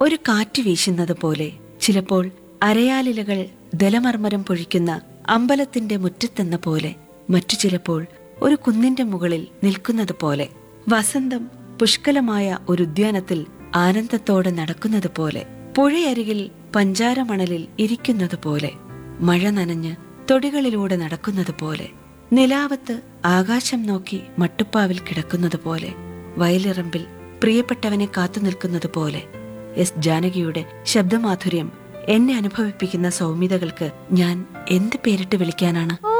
ഒരു കാറ്റ് വീശുന്നത് പോലെ ചിലപ്പോൾ അരയാലിലകൾ ദലമർമരം പൊഴിക്കുന്ന അമ്പലത്തിന്റെ മുറ്റത്തെന്ന പോലെ മറ്റു ചിലപ്പോൾ ഒരു കുന്നിന്റെ മുകളിൽ നിൽക്കുന്നത് പോലെ വസന്തം പുഷ്കലമായ ഒരു ഉദ്യാനത്തിൽ ആനന്ദത്തോടെ നടക്കുന്നത് പോലെ പുഴയരികിൽ പഞ്ചാരമണലിൽ ഇരിക്കുന്നത് പോലെ മഴ നനഞ്ഞ് തൊടികളിലൂടെ നടക്കുന്നത് പോലെ നിലാവത്ത് ആകാശം നോക്കി മട്ടുപ്പാവിൽ കിടക്കുന്നത് പോലെ വയലിറമ്പിൽ പ്രിയപ്പെട്ടവനെ കാത്തു നിൽക്കുന്നത് പോലെ എസ് ജാനകിയുടെ ശബ്ദമാധുര്യം എന്നെ അനുഭവിപ്പിക്കുന്ന സൗമ്യതകൾക്ക് ഞാൻ എന്ത് പേരിട്ട് വിളിക്കാനാണ്